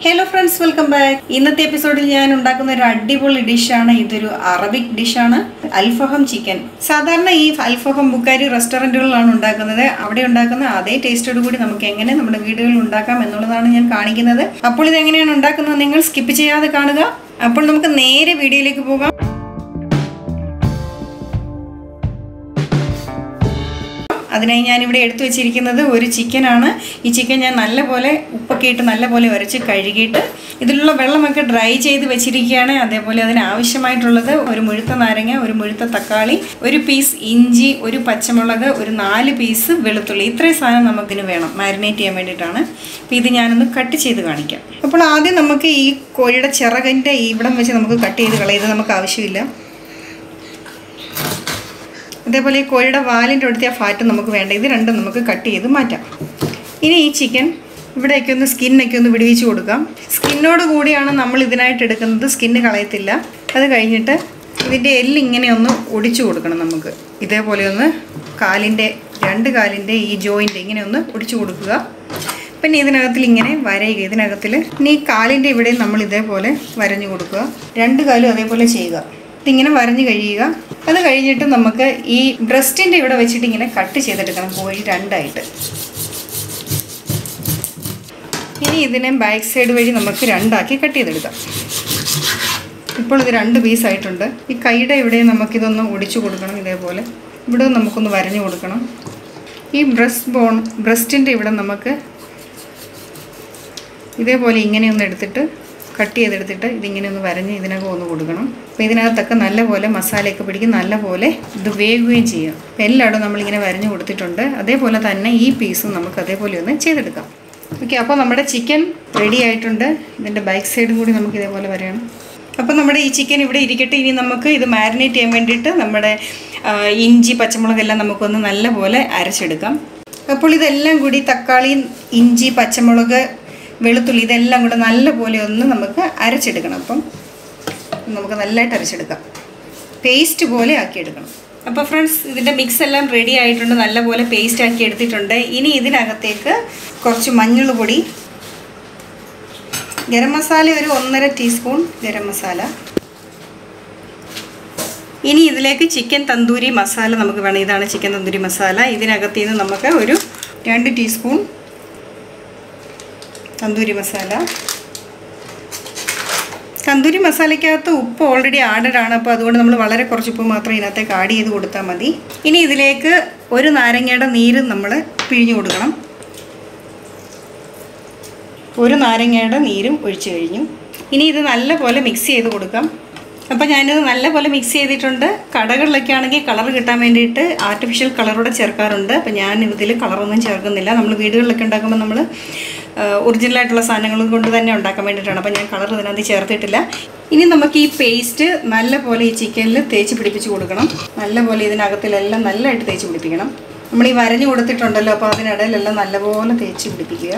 Hello friends welcome back ഇന്നത്തെ എപ്പിസോഡിൽ ഞാൻ ഉണ്ടാക്കുന്ന ഒരു അടിപൊളി ഡിഷാണ് ഇതൊരു അറബിക് ഡിഷാണ് അൽഫഹം ചിക്കൻ സാധാരണ ഈ അൽഫഹം ബുക്കാരി റെസ്റ്റോറൻറ്റുകളിലാണ് ഉണ്ടാക്കുന്നത് അവിടെ ഉണ്ടാക്കുന്ന അതേ ടേസ്റ്റോട് കൂടി നമുക്ക് എങ്ങനെ നമ്മുടെ വീടുകളിൽ ഉണ്ടാക്കാം എന്നുള്ളതാണ് ഞാൻ കാണിക്കുന്നത് അപ്പോൾ ഇത് എങ്ങനെയാണ് ഉണ്ടാക്കുന്നത് നിങ്ങൾ സ്കിപ്പ് ചെയ്യാതെ കാണുക അപ്പോൾ നമുക്ക് നേരെ വീഡിയോയിലേക്ക് പോകാം അതിനായി ഞാനിവിടെ എടുത്തു വെച്ചിരിക്കുന്നത് ഒരു ചിക്കനാണ് ഈ ചിക്കൻ ഞാൻ നല്ലപോലെ ഉപ്പൊക്കെ ഇട്ട് നല്ലപോലെ ഉരച്ച് കഴുകിയിട്ട് ഇതിലുള്ള വെള്ളമൊക്കെ ഡ്രൈ ചെയ്ത് വെച്ചിരിക്കുകയാണ് അതേപോലെ അതിന് ആവശ്യമായിട്ടുള്ളത് ഒരു മുഴുത്ത നാരങ്ങ ഒരു മുഴുത്ത തക്കാളി ഒരു പീസ് ഇഞ്ചി ഒരു പച്ചമുളക് ഒരു നാല് പീസ് വെളുത്തുള്ളി ഇത്രയും സാധനം നമുക്കിന് വേണം മാരിനേറ്റ് ചെയ്യാൻ വേണ്ടിയിട്ടാണ് അപ്പോൾ ഇത് ഞാനൊന്ന് കട്ട് ചെയ്ത് കാണിക്കാം അപ്പോൾ ആദ്യം നമുക്ക് ഈ കോഴിയുടെ ചിറകിൻ്റെ ഇവിടം വെച്ച് നമുക്ക് കട്ട് ചെയ്ത് കളയാം ഇത് നമുക്ക് ആവശ്യമില്ല അതേപോലെ ഈ കോഴിയുടെ വാലിൻ്റെ അടുത്ത് ആ ഫാറ്റ് നമുക്ക് വേണ്ട ഇത് രണ്ടും നമുക്ക് കട്ട് ചെയ്ത് മാറ്റാം ഇനി ഈ ചിക്കൻ ഇവിടെയൊക്കെ ഒന്ന് സ്കിന്നൊക്കെ ഒന്ന് വിടുവിച്ച് കൊടുക്കാം സ്കിന്നോട് കൂടിയാണ് നമ്മൾ ഇതിനായിട്ട് എടുക്കുന്നത് സ്കിന്ന് കളയത്തില്ല അത് കഴിഞ്ഞിട്ട് ഇതിൻ്റെ എല്ല് ഇങ്ങനെ ഒന്ന് ഒടിച്ചു കൊടുക്കണം നമുക്ക് ഇതേപോലെ ഒന്ന് കാലിൻ്റെ രണ്ട് കാലിൻ്റെ ഈ ജോയിൻ്റ് ഇങ്ങനെ ഒന്ന് ഒടിച്ചു കൊടുക്കുക പിന്നെ ഇതിനകത്തിൽ ഇങ്ങനെ വരയുക ഇതിനകത്തിൽ ഇനി ഈ കാലിൻ്റെ ഇവിടെ നമ്മൾ ഇതേപോലെ വരഞ്ഞു കൊടുക്കുക രണ്ട് കാലും അതേപോലെ ചെയ്യുക ഇതിങ്ങനെ വരഞ്ഞു കഴിയുക അത് കഴിഞ്ഞിട്ട് നമുക്ക് ഈ ബ്രസ്റ്റിൻ്റെ ഇവിടെ വെച്ചിട്ട് ഇങ്ങനെ കട്ട് ചെയ്തെടുക്കണം കോഴി രണ്ടായിട്ട് ഇനി ഇതിനെ ബാക്ക് സൈഡ് വഴി നമുക്ക് രണ്ടാക്കി കട്ട് ചെയ്തെടുക്കാം ഇപ്പോൾ ഇത് രണ്ട് പീസായിട്ടുണ്ട് ഈ കൈയുടെ ഇവിടെ നമുക്കിതൊന്ന് ഒടിച്ചു കൊടുക്കണം ഇതേപോലെ ഇവിടെ നമുക്കൊന്ന് വരഞ്ഞു കൊടുക്കണം ഈ ബ്രസ്റ്റ് ബോൺ ബ്രസ്റ്റിൻ്റെ ഇവിടെ നമുക്ക് ഇതേപോലെ ഇങ്ങനെ ഒന്ന് എടുത്തിട്ട് കട്ട് ചെയ്തെടുത്തിട്ട് ഇതിങ്ങനെ ഒന്ന് വരഞ്ഞ് ഇതിനകം ഒന്ന് കൊടുക്കണം അപ്പോൾ ഇതിനകത്തൊക്കെ നല്ലപോലെ മസാലയൊക്കെ പിടിക്കും നല്ലപോലെ ഇത് വേകുകയും ചെയ്യും അപ്പോൾ എല്ലായിടും നമ്മളിങ്ങനെ വരഞ്ഞ് കൊടുത്തിട്ടുണ്ട് അതേപോലെ തന്നെ ഈ പീസും നമുക്ക് അതേപോലെ ഒന്ന് ചെയ്തെടുക്കാം ഓക്കെ അപ്പോൾ നമ്മുടെ ചിക്കൻ റെഡി ആയിട്ടുണ്ട് ഇതിൻ്റെ ബാക്ക് സൈഡും കൂടി നമുക്ക് ഇതേപോലെ വരയണം അപ്പോൾ നമ്മുടെ ഈ ചിക്കൻ ഇവിടെ ഇരിക്കട്ടെ ഇനി നമുക്ക് ഇത് മാരിനേറ്റ് ചെയ്യാൻ വേണ്ടിയിട്ട് നമ്മുടെ ആ, ഇഞ്ചി പച്ചമുളകെല്ലാം നമുക്കൊന്ന് നല്ലപോലെ അരച്ചെടുക്കാം അപ്പോൾ ഇതെല്ലാം കൂടി തക്കാളി ഇഞ്ചി പച്ചമുളക് വെളുത്തുള്ളി ഇതെല്ലാം കൂടെ നല്ലപോലെ ഒന്ന് നമുക്ക് അരച്ചെടുക്കണം അപ്പം നമുക്ക് നല്ലതായിട്ട് അരച്ചെടുക്കാം പേസ്റ്റ് പോലെ ആക്കിയെടുക്കണം അപ്പോൾ ഫ്രണ്ട്സ് ഇതിൻ്റെ മിക്സ് എല്ലാം റെഡി ആയിട്ടുണ്ട് നല്ലപോലെ പേസ്റ്റ് ആക്കി എടുത്തിട്ടുണ്ട് ഇനി ഇതിനകത്തേക്ക് കുറച്ച് മഞ്ഞൾ പൊടി ഗരം മസാല ഒരു ഒന്നര ടീസ്പൂൺ ഗരം മസാല ഇനി ഇതിലേക്ക് ചിക്കൻ തന്തൂരി മസാല നമുക്ക് വേണം ഇതാണ് ചിക്കൻ തന്തൂരി മസാല ഇതിനകത്ത് നിന്ന് നമുക്ക് ഒരു രണ്ട് ടീസ്പൂൺ തന്തൂരി മസാല തന്തൂരി മസാലയ്ക്കകത്ത് ഉപ്പ് ഓൾറെഡി ആഡഡ് ആണ് അപ്പോൾ അതുകൊണ്ട് നമ്മൾ വളരെ കുറച്ച് ഉപ്പ് മാത്രം ഇതിനകത്തേക്ക് ആഡ് ചെയ്ത് കൊടുത്താൽ മതി ഇനി ഇതിലേക്ക് ഒരു നാരങ്ങയുടെ നീര് നമ്മൾ പിഴിഞ്ഞു കൊടുക്കണം ഒരു നാരങ്ങയുടെ നീരും ഒഴിച്ചു കഴിഞ്ഞു ഇനി ഇത് നല്ലപോലെ മിക്സ് ചെയ്ത് കൊടുക്കാം അപ്പോൾ ഞാനിത് നല്ലപോലെ മിക്സ് ചെയ്തിട്ടുണ്ട് കടകളിലൊക്കെ ആണെങ്കിൽ കളർ കിട്ടാൻ വേണ്ടിയിട്ട് ആർട്ടിഫിഷ്യൽ കളറൂടെ ചേർക്കാറുണ്ട് അപ്പോൾ ഞാൻ ഇതിൽ കളറൊന്നും ചേർക്കുന്നില്ല നമ്മൾ വീടുകളിലൊക്കെ ഉണ്ടാക്കുമ്പോൾ നമ്മൾ ഒറിജിനലായിട്ടുള്ള സാധനങ്ങൾ കൊണ്ട് തന്നെ ഉണ്ടാക്കാൻ വേണ്ടിയിട്ടാണ് അപ്പോൾ ഞാൻ കളർ ഇതിനകത്ത് ചേർത്തിട്ടില്ല ഇനി നമുക്ക് ഈ പേസ്റ്റ് നല്ലപോലെ ഈ ചിക്കനിൽ തേച്ച് പിടിപ്പിച്ച് കൊടുക്കണം നല്ലപോലെ ഇതിനകത്തിലെല്ലാം നല്ലതായിട്ട് തേച്ച് പിടിപ്പിക്കണം നമ്മൾ ഈ വരഞ്ഞു കൊടുത്തിട്ടുണ്ടല്ലോ അപ്പോൾ അതിനിടയിലെല്ലാം നല്ലപോലെ തേച്ച് പിടിപ്പിക്കുക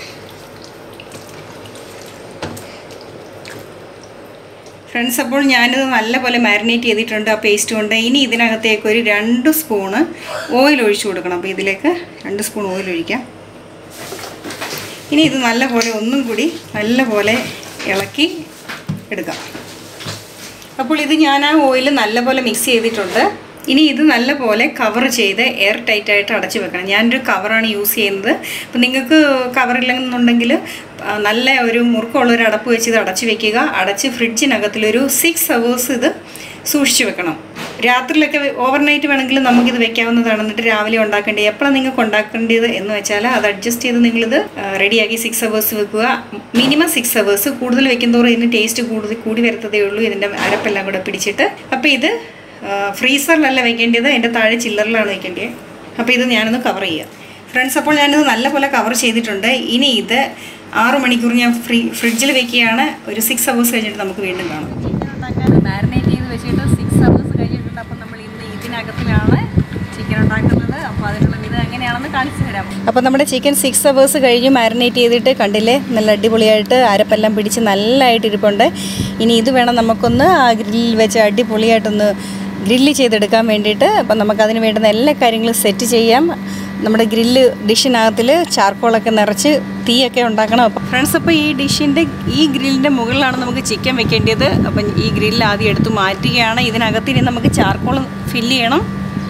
ഫ്രണ്ട്സ് അപ്പോൾ ഞാനിത് നല്ലപോലെ മാരിനേറ്റ് ചെയ്തിട്ടുണ്ട് ആ പേസ്റ്റ് കൊണ്ട് ഇനി ഇതിനകത്തേക്ക് ഒരു രണ്ട് സ്പൂണ് ഓയിൽ ഒഴിച്ചു കൊടുക്കണം അപ്പോൾ ഇതിലേക്ക് രണ്ട് സ്പൂൺ ഓയിൽ ഒഴിക്കാം ഇനി ഇത് നല്ലപോലെ ഒന്നും കൂടി നല്ലപോലെ ഇളക്കി എടുക്കാം അപ്പോൾ ഇത് ഞാൻ ആ ഓയിൽ നല്ലപോലെ മിക്സ് ചെയ്തിട്ടുണ്ട് ഇനി ഇത് നല്ലപോലെ കവർ ചെയ്ത് എയർ ടൈറ്റ് ആയിട്ട് അടച്ച് വെക്കണം ഞാനൊരു കവറാണ് യൂസ് ചെയ്യുന്നത് അപ്പോൾ നിങ്ങൾക്ക് കവറില്ലെന്നുണ്ടെങ്കിൽ ആ, നല്ല ഒരു മുറുക്കമുള്ള ഒരു അടപ്പ് വെച്ച് ഇത് അടച്ച് വെക്കുക അടച്ച് ഫ്രിഡ്ജിനകത്തിലൊരു സിക്സ് ഹവേഴ്സ് ഇത് സൂക്ഷിച്ച് വെക്കണം രാത്രിയിലൊക്കെ ഓവർനൈറ്റ് വേണമെങ്കിൽ നമുക്കിത് വെക്കാവുന്നതാണ് എന്നിട്ട് രാവിലെ ഉണ്ടാക്കേണ്ടത് എപ്പോഴാണ് നിങ്ങൾക്ക് ഉണ്ടാക്കേണ്ടത് എന്ന് വെച്ചാൽ അത് അഡ്ജസ്റ്റ് ചെയ്ത് നിങ്ങളിത് റെഡിയാക്കി സിക്സ് ഹവേഴ്സ് വെക്കുക മിനിമം സിക്സ് ഹവേഴ്സ് കൂടുതൽ വെക്കുന്തോറും ഇതിന് ടേസ്റ്റ് കൂടുതൽ കൂടി വരത്തതേ ഉള്ളൂ ഇതിൻ്റെ അരപ്പെല്ലാം കൂടെ പിടിച്ചിട്ട് അപ്പോൾ ഇത് ഫ്രീസറിലല്ല വെക്കേണ്ടത് അതിൻ്റെ താഴെ ചില്ലറിലാണ് വെക്കേണ്ടത് അപ്പോൾ ഇത് ഞാനൊന്ന് കവർ ചെയ്യാം ഫ്രണ്ട്സ് അപ്പോൾ ഞാനിത് നല്ലപോലെ കവർ ചെയ്തിട്ടുണ്ട് ഇനി ഇത് ആറ് മണിക്കൂർ ഞാൻ ഫ്രീ ഫ്രിഡ്ജിൽ വെക്കുകയാണ് ഒരു സിക്സ് ഹവേഴ്സ് കഴിഞ്ഞിട്ട് നമുക്ക് വീണ്ടും കാണാം മാരിനേറ്റ് ചെയ്ത് വെച്ചിട്ട് സിക്സ് ഹവേഴ്സ് കഴിഞ്ഞിട്ടുണ്ട് അപ്പം നമ്മൾ ഇന്ന് ഇതിനകത്തിലാണ് ചിക്കൻ ഉണ്ടാക്കുന്നത് അപ്പോൾ അതിനുള്ള ഇത് എങ്ങനെയാണെന്ന് കാണിച്ചു തരാം അപ്പോൾ നമ്മുടെ ചിക്കൻ സിക്സ് ഹവേഴ്സ് കഴിഞ്ഞ് മാരിനേറ്റ് ചെയ്തിട്ട് കണ്ടില്ലേ നല്ല അടിപൊളിയായിട്ട് അരപ്പെല്ലാം പിടിച്ച് നല്ലതായിട്ട് ഇരിപ്പുണ്ട് ഇനി ഇത് വേണം നമുക്കൊന്ന് ആ ഗ്രില്ലിൽ വെച്ച് അടിപൊളിയായിട്ടൊന്ന് ഗ്രില്ല് ചെയ്തെടുക്കാൻ വേണ്ടിയിട്ട് അപ്പം നമുക്കതിന് വേണ്ടുന്ന എല്ലാ കാര്യങ്ങളും സെറ്റ് ചെയ്യാം നമ്മുടെ ഗ്രില്ല് ഡിഷിനകത്തിൽ ചാർക്കോളൊക്കെ നിറച്ച് തീയൊക്കെ ഉണ്ടാക്കണം അപ്പം ഫ്രണ്ട്സ് അപ്പോൾ ഈ ഡിഷിൻ്റെ ഈ ഗ്രില്ലിൻ്റെ മുകളിലാണ് നമുക്ക് ചിക്കൻ വെക്കേണ്ടത് അപ്പം ഈ ഗ്രില്ല് ആദ്യം എടുത്ത് മാറ്റുകയാണ് ഇതിനകത്ത് ഇനി നമുക്ക് ചാർക്കോൾ ഫില്ല് ചെയ്യണം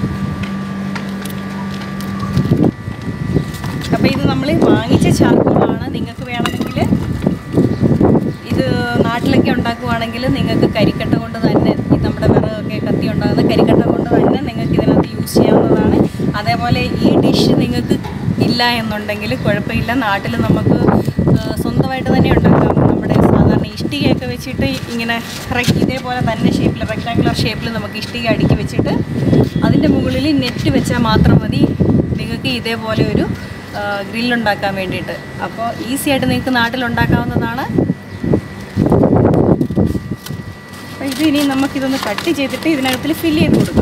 അപ്പോൾ ഇത് നമ്മൾ വാങ്ങിച്ച ചാർക്കോളാണ് നിങ്ങൾക്ക് വേണമെങ്കിൽ ഇത് നാട്ടിലൊക്കെ ഉണ്ടാക്കുവാണെങ്കിൽ നിങ്ങൾക്ക് കരിക്കട്ട കൊണ്ട് തന്നെ ഈ നമ്മുടെ വിറകൊക്കെ കത്തി ഉണ്ടാകുന്ന കരിക്കട്ട കൊണ്ട് തന്നെ നിങ്ങൾക്ക് ഇതിനകത്ത് യൂസ് ചെയ്യാവുന്നതാണ് അതേപോലെ ഈ ഡിഷ് നിങ്ങൾക്ക് ഇല്ല എന്നുണ്ടെങ്കിൽ കുഴപ്പമില്ല നാട്ടിൽ നമുക്ക് ആ, സ്വന്തമായിട്ട് തന്നെ ഉണ്ടാക്കാം നമ്മുടെ സാധാരണ ഇഷ്ടികയൊക്കെ വെച്ചിട്ട് ഇങ്ങനെ റെക് ഇതേപോലെ തന്നെ ഷേപ്പിൽ റെക്ടാങ്കുലർ ഷേപ്പിൽ നമുക്ക് ഇഷ്ടിക അടുക്കി വെച്ചിട്ട് അതിൻ്റെ മുകളിൽ നെറ്റ് വെച്ചാൽ മാത്രം മതി നിങ്ങൾക്ക് ഇതേപോലെ ഒരു ഗ്രില്ലുണ്ടാക്കാൻ വേണ്ടിയിട്ട് അപ്പോൾ ഈസി ആയിട്ട് നിങ്ങൾക്ക് നാട്ടിലുണ്ടാക്കാവുന്നതാണ് അപ്പോൾ ഇത് ഇനി നമുക്കിതൊന്ന് കട്ട് ചെയ്തിട്ട് ഇതിനകത്തിൽ ഫില്ല് ചെയ്ത് കൊടുക്കാം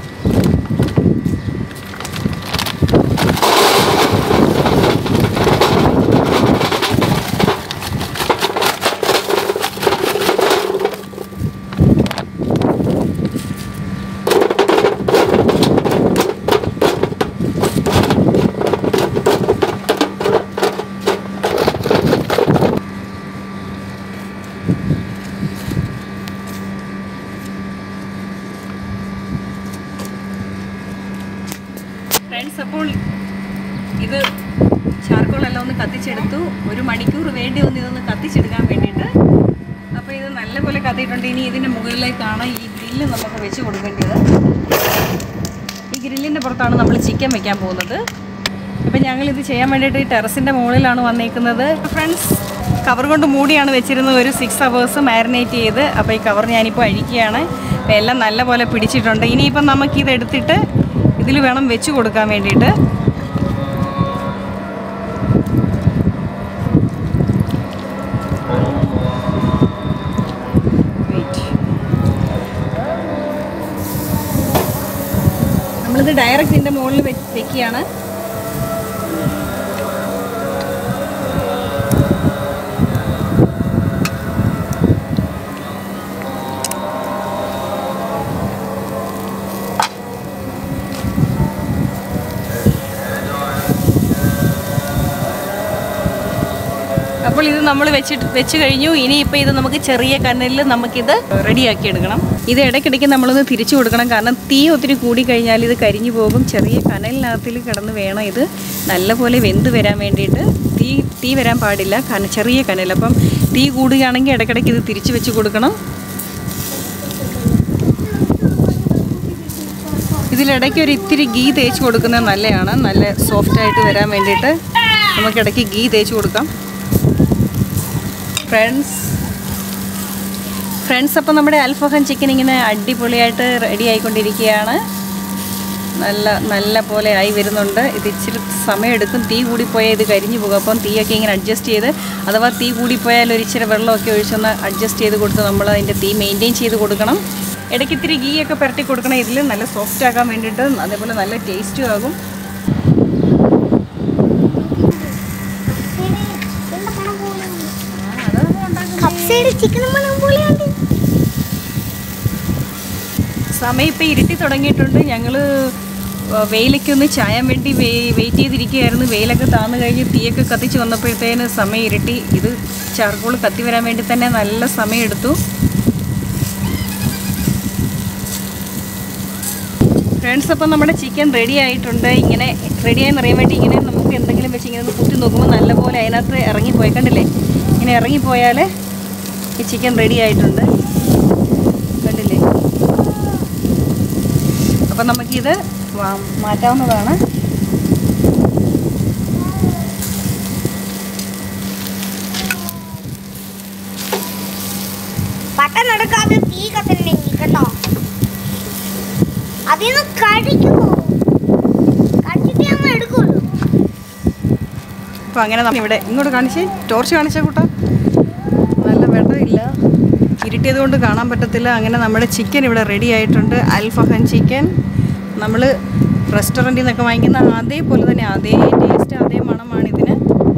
ഫ്രണ്ട്സ് അപ്പോൾ ഇത് ചാർക്കോളെല്ലാം ഒന്ന് കത്തിച്ചെടുത്തു ഒരു മണിക്കൂർ വേണ്ടി വന്ന് ഇതൊന്ന് കത്തിച്ചെടുക്കാൻ വേണ്ടിയിട്ട് അപ്പോൾ ഇത് നല്ലപോലെ കത്തിയിട്ടുണ്ട് ഇനി ഇതിൻ്റെ മുകളിലേക്കാണ് ഈ ഗ്രില്ല് നമുക്ക് വെച്ച് കൊടുക്കേണ്ടത് ഈ ഗ്രില്ലിൻ്റെ പുറത്താണ് നമ്മൾ ചിക്കൻ വെക്കാൻ പോകുന്നത് അപ്പം ഞങ്ങൾ ഇത് ചെയ്യാൻ വേണ്ടിയിട്ട് ഈ ടെറസിൻ്റെ മുകളിലാണ് വന്നേക്കുന്നത് ഫ്രണ്ട്സ് കവർ കൊണ്ട് മൂടിയാണ് വെച്ചിരുന്നത് ഒരു സിക്സ് അവേഴ്സ് മാരിനേറ്റ് ചെയ്ത് അപ്പോൾ ഈ കവർ ഞാനിപ്പോൾ അഴിക്കുകയാണ് അപ്പോൾ എല്ലാം നല്ലപോലെ പിടിച്ചിട്ടുണ്ട് ഇനിയിപ്പം നമുക്കിത് എടുത്തിട്ട് ഇതിൽ വേണം വെച്ച് കൊടുക്കാൻ വേണ്ടിയിട്ട് Wait. നമ്മളിത് ഡയറക്റ്റ് ഇതിൻ്റെ മുകളിൽ വെക്കുകയാണ് അപ്പോൾ ഇത് നമ്മൾ വെച്ചിട്ട് വെച്ച് കഴിഞ്ഞു ഇനിയിപ്പോൾ ഇത് നമുക്ക് ചെറിയ കനലിൽ നമുക്കിത് റെഡിയാക്കി എടുക്കണം ഇത് ഇടയ്ക്കിടയ്ക്ക് നമ്മളൊന്ന് തിരിച്ചു കൊടുക്കണം കാരണം തീ ഒത്തിരി കൂടി കഴിഞ്ഞാൽ ഇത് കരിഞ്ഞു പോകും ചെറിയ കനലിനകത്തിൽ കിടന്ന് വേണം ഇത് നല്ലപോലെ വെന്ത് വരാൻ വേണ്ടിയിട്ട് തീ തീ വരാൻ പാടില്ല കന ചെറിയ കനൽ അപ്പം തീ കൂടുകയാണെങ്കിൽ ഇടയ്ക്കിടയ്ക്ക് ഇത് തിരിച്ചു വെച്ച് കൊടുക്കണം ഇതിലിടയ്ക്ക് ഒരു ഇത്തിരി ഗീ തേച്ച് കൊടുക്കുന്നത് നല്ലതാണ് നല്ല സോഫ്റ്റ് ആയിട്ട് വരാൻ വേണ്ടിയിട്ട് നമുക്കിടയ്ക്ക് ഗീ തേച്ച് കൊടുക്കാം ഫ്രണ്ട്സ് ഫ്രണ്ട്സ് അപ്പോൾ നമ്മുടെ അൽഫഹൻ ചിക്കൻ ഇങ്ങനെ അടിപൊളിയായിട്ട് റെഡി ആയിക്കൊണ്ടിരിക്കുകയാണ് നല്ല നല്ല പോലെ ആയി വരുന്നുണ്ട് ഇത് ഇച്ചിരി സമയമെടുക്കും തീ കൂടിപ്പോയാൽ ഇത് കരിഞ്ഞു പോകും അപ്പം തീയൊക്കെ ഇങ്ങനെ അഡ്ജസ്റ്റ് ചെയ്ത് അഥവാ തീ കൂടിപ്പോയാൽ ഒരു ഇച്ചിരി വെള്ളമൊക്കെ ഒഴിച്ചൊന്ന് അഡ്ജസ്റ്റ് ചെയ്ത് കൊടുത്ത് നമ്മൾ അതിൻ്റെ തീ മെയിൻറ്റെയിൻ ചെയ്ത് കൊടുക്കണം ഇടയ്ക്ക് ഇത്തിരി ഗീ ഒക്കെ പുരട്ടി കൊടുക്കണം ഇതിൽ നല്ല സോഫ്റ്റ് ആക്കാൻ വേണ്ടിയിട്ട് അതേപോലെ നല്ല ടേസ്റ്റും ആകും കപ്സയുടെ ചിക്കൻ മണം പോലെയുണ്ട് സമയം ഇപ്പോൾ ഇരുട്ടി തുടങ്ങിയിട്ടുണ്ട് ഞങ്ങൾ വെയിലൊക്കെ ഒന്ന് ചായാൻ വേണ്ടി വെയിറ്റ് ചെയ്തിരിക്കുകയായിരുന്നു വെയിലൊക്കെ താന്നു കഴിഞ്ഞ് തീയൊക്കെ കത്തിച്ച് വന്നപ്പോഴത്തേന് സമയം ഇരുട്ടി ഇത് ചാർക്കോൾ കത്തി വരാൻ വേണ്ടി തന്നെ നല്ല സമയമെടുത്തു ഫ്രണ്ട്സ് അപ്പം നമ്മുടെ ചിക്കൻ റെഡി ആയിട്ടുണ്ട് ഇങ്ങനെ റെഡി ആയെന്ന് അറിയാൻ വേണ്ടി ഇങ്ങനെ നമുക്ക് എന്തെങ്കിലും വെച്ച് ഇങ്ങനെ ഒന്ന് കുത്തി നോക്കുമ്പോൾ നല്ലപോലെ അതിനകത്ത് ഇറങ്ങിപ്പോയി കണ്ടില്ലേ ഇങ്ങനെ ഇറങ്ങിപ്പോയാൽ ഈ ചിക്കൻ റെഡി ആയിട്ടുണ്ട് കണ്ടില്ലേ അപ്പം നമുക്കിത് വാ- മാറ്റാവുന്നതാണ് പട്ടം നടക്കാതെ തീ കത്തണ്ടെങ്കിൽ കേട്ടോ അതിന്ന് കടിക്കുമോ കടിച്ചിട്ട് നമ്മൾ എടുക്കുള്ളൂ അപ്പോൾ അങ്ങനെ നമ്മൾ ഇവിടെ ഇങ്ങോട്ട് കാണിച്ചേ ടോർച്ച് കാണിച്ച കൂട്ടാ നല്ല വെള്ളമില്ല ഇരുട്ടിയത് കൊണ്ട് കാണാൻ പറ്റത്തില്ല അങ്ങനെ നമ്മുടെ ചിക്കൻ ഇവിടെ റെഡി ആയിട്ടുണ്ട് അൽഫഹൻ ചിക്കൻ നമ്മൾ റെസ്റ്റോറൻറ്റിൽ നിന്നൊക്കെ വാങ്ങിക്കുന്ന അതേപോലെ തന്നെ അതേ ടേസ്റ്റ് അതേ മണമാണ് ഇതിന്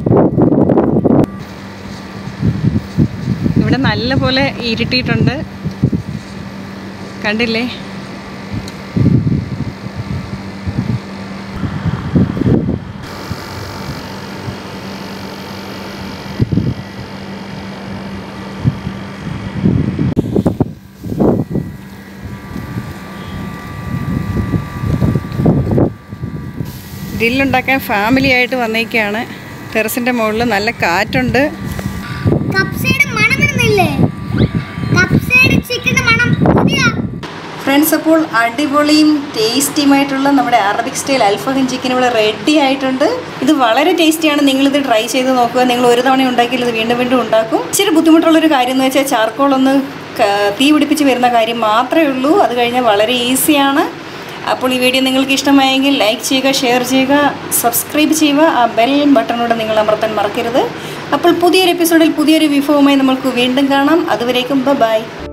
ഇവിടെ നല്ല പോലെ ഇരുട്ടിയിട്ടുണ്ട് കണ്ടില്ലേ ഗ്രില്ലുണ്ടാക്കാൻ ഫാമിലി ആയിട്ട് വന്നേക്കാണ് ടെറസിൻ്റെ മുകളിൽ നല്ല കാറ്റുണ്ട് കപ്സയുടെ മണം വരുന്നില്ലേ കപ്സയുടെ ചിക്കന്റെ മണം പുതിയ ഫ്രണ്ട്സ് അപ്പോൾ അടിപൊളിയും ടേസ്റ്റിയുമായിട്ടുള്ള നമ്മുടെ അറബിക് സ്റ്റൈൽ അൽഫഹം ചിക്കൻ ഇവിടെ റെഡി ആയിട്ടുണ്ട് ഇത് വളരെ ടേസ്റ്റിയാണ് നിങ്ങളിത് ട്രൈ ചെയ്ത് നോക്കുക നിങ്ങൾ ഒരു തവണ ഉണ്ടാക്കിയാൽ ഇത് വീണ്ടും വീണ്ടും ഉണ്ടാക്കും ഇച്ചിരി ബുദ്ധിമുട്ടുള്ളൊരു കാര്യം എന്ന് വെച്ചാൽ ചാർക്കോൾ ഒന്ന് ക- തീ പിടിപ്പിച്ച് വരുന്ന കാര്യം മാത്രമേ ഉള്ളൂ അത് കഴിഞ്ഞാൽ വളരെ ഈസിയാണ് അപ്പോൾ ഈ വീഡിയോ നിങ്ങൾക്ക് ഇഷ്ടമായെങ്കിൽ ലൈക്ക് ചെയ്യുക ഷെയർ ചെയ്യുക സബ്സ്ക്രൈബ് ചെയ്യുക ആ ബെൽ ബട്ടണോട് നിങ്ങൾ അമർത്താൻ മറക്കരുത് അപ്പോൾ പുതിയൊരു എപ്പിസോഡിൽ പുതിയൊരു വിഭവമായി നമുക്ക് വീണ്ടും കാണാം അതുവരേക്കും ബൈ